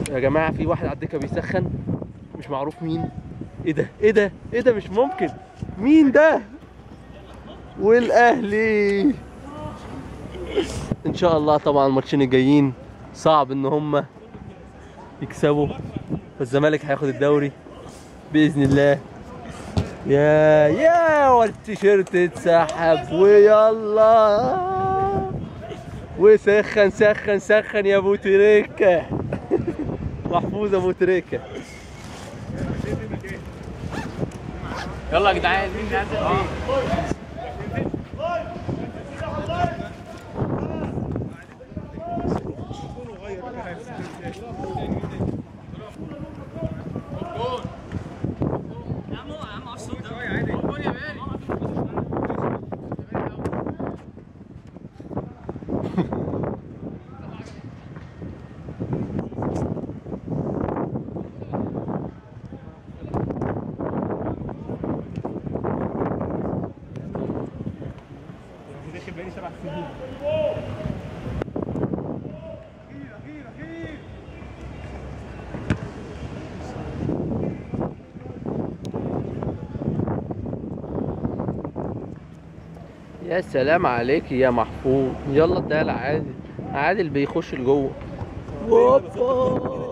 يا جماعه في واحد على الدكه بيسخن مش معروف مين ايه ده ايه ده ايه ده مش ممكن مين ده والاهلي ان شاء الله طبعا الماتشين الجايين صعب ان هم يكسبوا فالزمالك هياخد الدوري باذن الله يا يا والتيشيرت اتسحب ويلا وسخن سخن سخن يا ابو تريكه محفوظ ابو تريكه يلا يا جدعان مين نازل اه يا سلام عليك يا محفوظ يلا اديها لعادل عادل بيخش لجوه هوبا